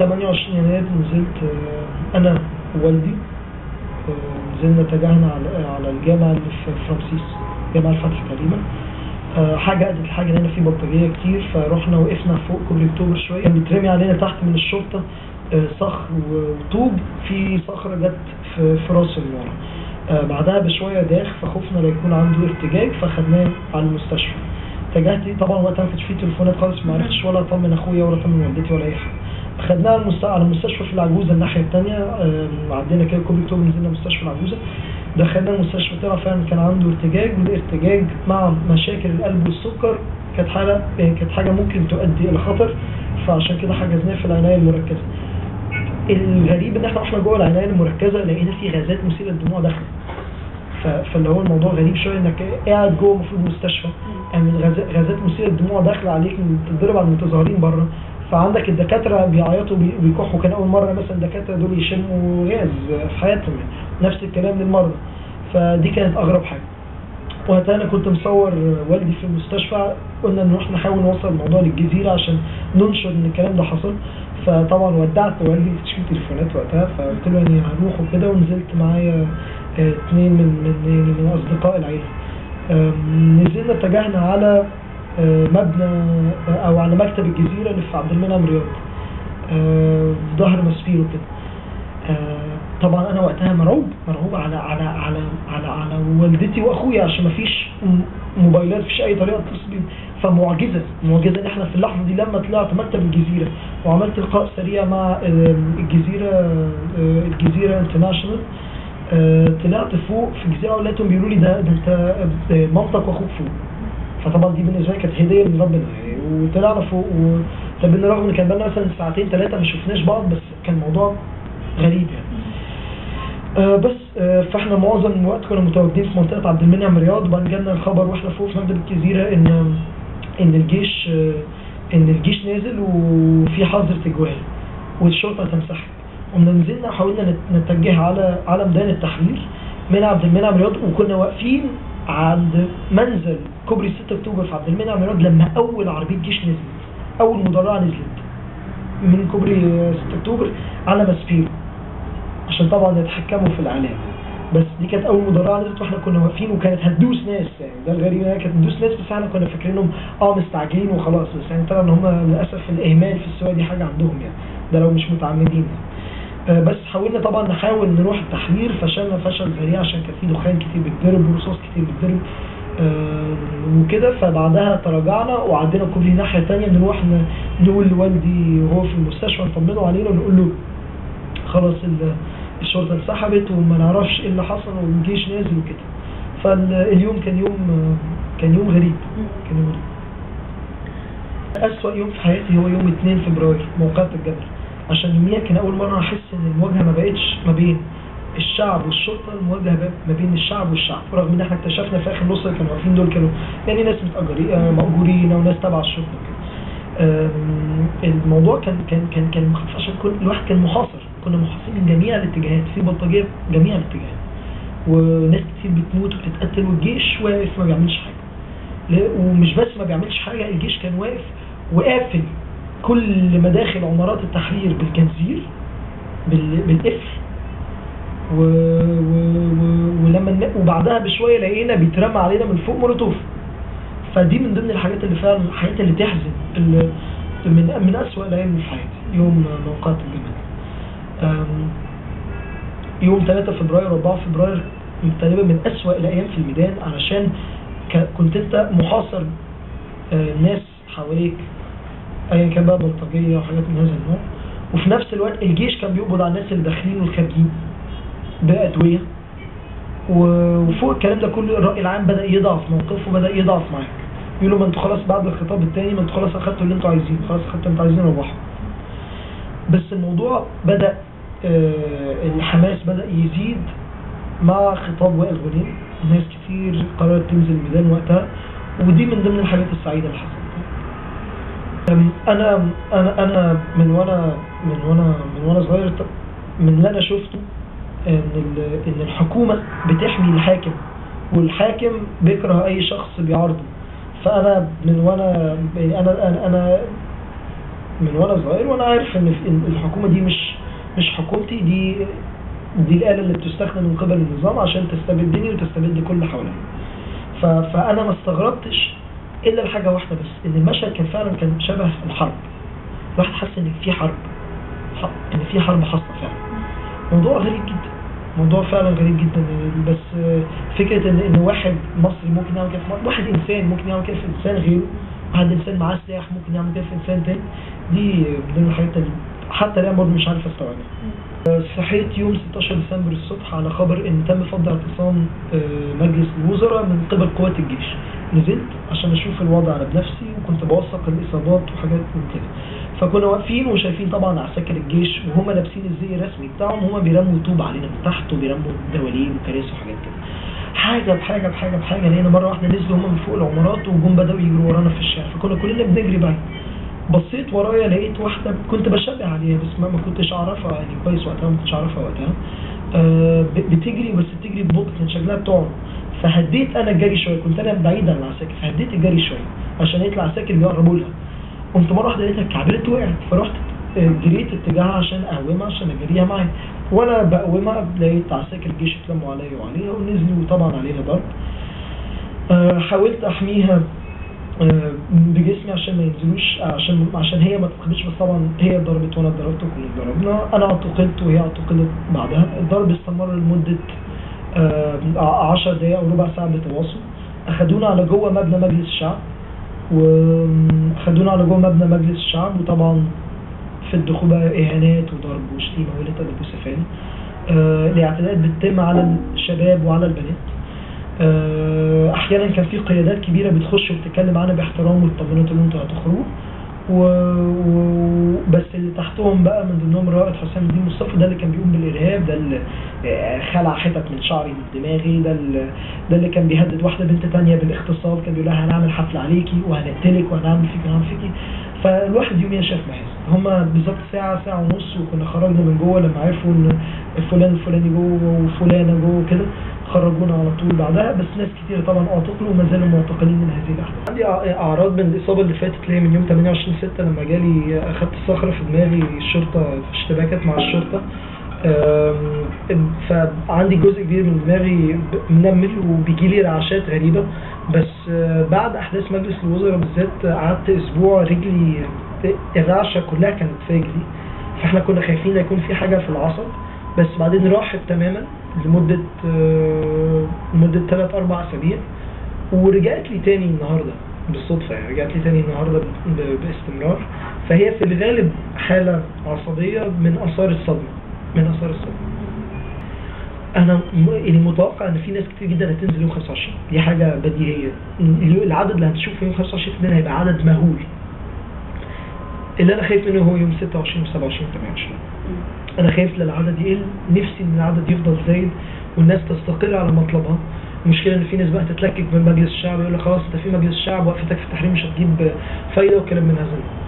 28 يناير نزلت آه، انا ووالدي آه، نزلنا اتجهنا على على الجامعه اللي في فرانسيس جامعه الفتح تقريبا آه، حاجه ادت لحاجه ان هنا في بلطجيه كتير فروحنا وقفنا فوق كوبري اكتوبر شويه كان بيترمي علينا تحت من الشرطه آه، صخر وطوب في صخره جت في في راس من ورا آه، بعدها بشويه داخ فخفنا لا يكون عنده ارتجاج فخدناه على المستشفى اتجهت طبعا وقتها ما كانش فيه تليفونات خالص ما عرفتش ولا اطمن اخويا ولا اطمن والدتي ولا اي حاجه خدناه على المست- على المستشفى في العجوزه الناحيه الثانيه عدينا كده كوبري اكتوبر نزلنا مستشفى العجوزه دخلنا المستشفى طلع فعلا كان عنده ارتجاج والارتجاج مع مشاكل القلب والسكر كانت حاله يعني كانت حاجه ممكن تؤدي الى خطر فعشان كده حجزناه في العنايه المركزه الغريب ان احنا واحنا جوه العنايه المركزه لقينا في غازات مثيره للدموع داخله ف- فاللي هو الموضوع غريب شويه انك قاعد جوه المفروض مستشفى يعني غازات غازات مثيره للدموع داخله عليك بتتضرب على المتظاهرين بره فعندك الدكاتره بيعيطوا بي- بيكحوا كان اول مره مثلا الدكاتره دول يشموا غاز في حياتهم يعني نفس الكلام للمرضى فدي كانت اغرب حاجه وقتها انا كنت مصور والدي في المستشفى قلنا نروح نحاول نوصل الموضوع للجزيره عشان ننشر ان الكلام ده حصل فطبعا ودعت والدي مش في تليفونات وقتها فقلت له يعني هنروح وكده ونزلت معايا آه، اتنين من من يعني من اصدقاء العيله آم، نزلنا اتجهنا على آه، مبنى آه، او على مكتب الجزيره اللي في عبد المنعم رياض آه، في ظهر مسفيرو كده آه، طبعا انا وقتها مرعوب مرعوب على على على على على والدتي واخويا عشان ما فيش موبايلات مفيش اي طريقه اتصل بيهم فمعجزه معجزه ان احنا في اللحظه دي لما طلعت مكتب الجزيره وعملت لقاء سريع مع آه، الجزيره آه، الجزيره انترناشونال آه، طلعت فوق في الجزيره ولقيتهم بيقولوا لي ده ده انت آه، مامتك واخوك فوق فطبعا دي بالنسبه لي كانت هديه من ربنا يعني وطلعنا فوق و... طب بالرغم ان كان بقالنا مثلا ساعتين ثلاثه ما شفناش بعض بس كان موضوع غريب يعني آه بس آه فاحنا معظم الوقت كنا متواجدين في منطقه عبد المنعم رياض وبعدين جالنا الخبر واحنا فوق في مكتب الجزيره ان ان الجيش آه ان الجيش نازل وفي حظر تجوال والشرطه هتنسحب قمنا نزلنا وحاولنا نت- نتجه على على ميدان التحرير من عبد المنعم رياض وكنا واقفين عند منزل كوبري 6 اكتوبر في عبد المنعم رياض لما اول عربيه جيش نزلت اول مدرعه نزلت من كوبري 6 اكتوبر على مسفيرو عشان طبعا يتحكموا في الاعلام بس دي كانت اول مدرعه نزلت واحنا كنا واقفين وكانت هتدوس ناس يعني ده الغريب انها كانت هتدوس ناس بس احنا كنا فاكرينهم اه مستعجلين وخلاص بس يعني طلع ان هم للاسف الاهمال في السواقه دي حاجه عندهم يعني ده لو مش متعمدين يعني. آه بس حاولنا طبعا نحاول نروح التحرير فشلنا فشل ذريع عشان كان في دخان كتير بيتضرب ورصاص كتير بيتضرب آه وكده فبعدها تراجعنا وعدينا كوبري ناحيه تانية نروح ن- نقول لوالدي وهو في المستشفى نطمنه علينا ونقول له خلاص ال- الشرطه انسحبت وما نعرفش ايه اللي حصل والجيش نازل وكده فاليوم كان يوم كان يوم غريب كان يوم غريب أسوأ يوم في حياتي هو يوم 2 فبراير موقعة الجبل عشان يوميها كان أول مرة أحس إن المواجهة ما بقتش ما بين الشعب والشرطة المواجهة بقت ما بين الشعب والشعب رغم إن إحنا اكتشفنا في آخر نص اللي كانوا واقفين دول كانوا يعني ناس متأجرين آه، مأجورين أو ناس تبع الشرطة وكده آم، الموضوع كان كان كان كان مخيف عشان كل الواحد كان محاصر كنا محاصرين من جميع الاتجاهات في بلطجيه في جميع الاتجاهات وناس كتير بتموت وبتتقتل والجيش واقف ما بيعملش حاجه لا- ومش بس ما بيعملش حاجه الجيش كان واقف وقافل كل مداخل عمارات التحرير بالجنزير بال- بالقفل و... و... و... ولما الن- وبعدها بشويه لقينا بيترمى علينا من فوق مولوتوف فدي من ضمن الحاجات اللي فعلا الحاجات اللي تحزن اللي من من اسوأ الايام اللي في حياتي يوم موقعة الجمال أم، يوم 3 فبراير و4 فبراير تقريبا من اسوأ الايام في الميدان علشان ك- كنت انت محاصر آه، ناس حواليك ايا كان بقى بلطجيه وحاجات من هذا النوع وفي نفس الوقت الجيش كان بيقبض على الناس اللي داخلين والخارجين بأدوية و- وفوق الكلام ده كله الرأي العام بدأ يضعف موقفه بدأ يضعف معاك يقولوا ما انتوا خلاص بعد الخطاب التاني ما انتوا خلاص اخدتوا اللي انتوا عايزينه خلاص اخدتوا اللي انتوا عايزينه روحوا بس الموضوع بدأ آه، الحماس بدأ يزيد مع خطاب وائل غنيم ناس كتير قررت تنزل الميدان وقتها ودي من ضمن الحاجات السعيدة اللي حصلت أم، انا انا انا من وانا من وانا من وانا صغير ط- من اللي انا شفته ان ال- ان الحكومه بتحمي الحاكم والحاكم بيكره اي شخص بيعارضه فانا من وانا يعني انا انا, أنا من وانا صغير وانا عارف ان في- إن الحكومه دي مش مش حكومتي دي دي الاله اللي بتستخدم من قبل النظام عشان تستبدني وتستبد كل اللي حواليا ف- فانا ما استغربتش الا لحاجه واحده بس ان المشهد كان فعلا كان شبه الحرب الواحد حس ان في حرب ح- ان في حرب حاصله فعلا موضوع غريب جدا موضوع فعلا غريب جدا بس آه، فكره ان ان واحد مصري ممكن يعمل كده في مصر واحد انسان ممكن يعمل كده في انسان غيره واحد انسان معاه سلاح ممكن يعمل كده في انسان تاني دي من ضمن الحاجات اللي حتى الان برضه مش عارف استوعبها آه، صحيت يوم 16 ديسمبر الصبح على خبر ان تم فض اعتصام آه، مجلس الوزراء من قبل قوات الجيش نزلت عشان اشوف الوضع انا بنفسي وكنت بوثق الاصابات وحاجات من كده فكنا واقفين وشايفين طبعا عساكر الجيش وهم لابسين الزي الرسمي بتاعهم وهم بيرموا طوب علينا من تحت وبيرموا دواليب وكراسي وحاجات كده حاجه بحاجه بحاجه بحاجه لقينا مره واحده نزلوا هم من فوق العمارات وجم بداوا يجروا ورانا في الشارع فكنا كلنا بنجري بقى بصيت ورايا لقيت واحده كنت بشبه عليها بس ما ما كنتش اعرفها يعني كويس وقتها ما كنتش اعرفها وقتها آه ب- بتجري بس بتجري ببطء كان شكلها بتقعد فهديت انا الجري شويه كنت انا بعيد عن العساكر فهديت الجري شويه عشان لقيت العساكر بيقربوا لها قمت مره واحده لقيتها اتكعبلت وقعت فرحت آه، جريت اتجاهها عشان اقومها عشان اجريها معايا وانا بقومها لقيت عساكر الجيش اتلموا عليا وعليها ونزلوا طبعا عليها ضرب آه، حاولت احميها آه، بجسمي عشان ما ينزلوش عشان عشان هي ما تتخبطش بس طبعا هي ضربت وانا اتضربت وكلنا ضربنا انا اعتقلت وهي اعتقلت بعدها الضرب استمر لمده 10 دقائق او ربع ساعه بتواصل اخدونا على جوه مبنى مجلس الشعب واخدونا على جوه مبنى مجلس الشعب وطبعا في الدخول بقى اهانات وضرب وشتيمه وقله ادب وسفالي آه، الاعتداءات بتتم على الشباب وعلى البنات آه، احيانا كان في قيادات كبيره بتخش وبتتكلم معانا باحترام وتطمنوا تقول انتوا هتخرجوا و... و... بس اللي تحتهم بقى من ضمنهم الرائد حسام الدين مصطفى ده اللي كان بيقوم بالارهاب ده اللي آه، خلع حتت من شعري من دماغي ده اللي ده اللي كان بيهدد واحده بنت تانية بالاغتصاب كان بيقول لها هنعمل حفله عليكي وهنقتلك وهنعمل فيك وهنعمل فيكي فالواحد يوميا شاف محاسن هما بالظبط ساعه ساعه ونص وكنا خرجنا من جوه لما عرفوا ان فلان الفلاني جوه وفلانه جوه كده خرجونا على طول بعدها بس ناس كتير طبعا اعتقلوا وما زالوا معتقلين من هذه الاحداث. عندي أع- اعراض من الاصابه اللي فاتت اللي هي من يوم 28 6 لما جالي اخدت صخره في دماغي الشرطه في اشتباكات مع الشرطه أم، فعندي جزء كبير من دماغي ب- منمل وبيجي لي رعشات غريبه بس آه، بعد احداث مجلس الوزراء بالذات قعدت اسبوع رجلي الرعشه كلها كانت في رجلي فاحنا كنا خايفين يكون في حاجه في العصب بس بعدين راحت تماما لمده آه، لمده 3 4 اسابيع ورجعت لي تاني النهارده بالصدفه يعني رجعت لي تاني النهارده ب- ب- باستمرار فهي في الغالب حاله عصبيه من اثار الصدمه من اثار الصدمه انا م- يعني متوقع ان في ناس كتير جدا هتنزل يوم 25 دي حاجه بديهيه ال- العدد اللي هتشوفه يوم 25 ده هيبقى عدد مهول اللي انا خايف منه هو يوم 26 و27 28 انا خايف للعدد يقل نفسي ان العدد يفضل زايد والناس تستقر على مطلبها المشكله ان في ناس بقى تتلكك من مجلس الشعب يقول لك خلاص انت في مجلس الشعب وقفتك في التحريم مش هتجيب فايده وكلام من هذا النوع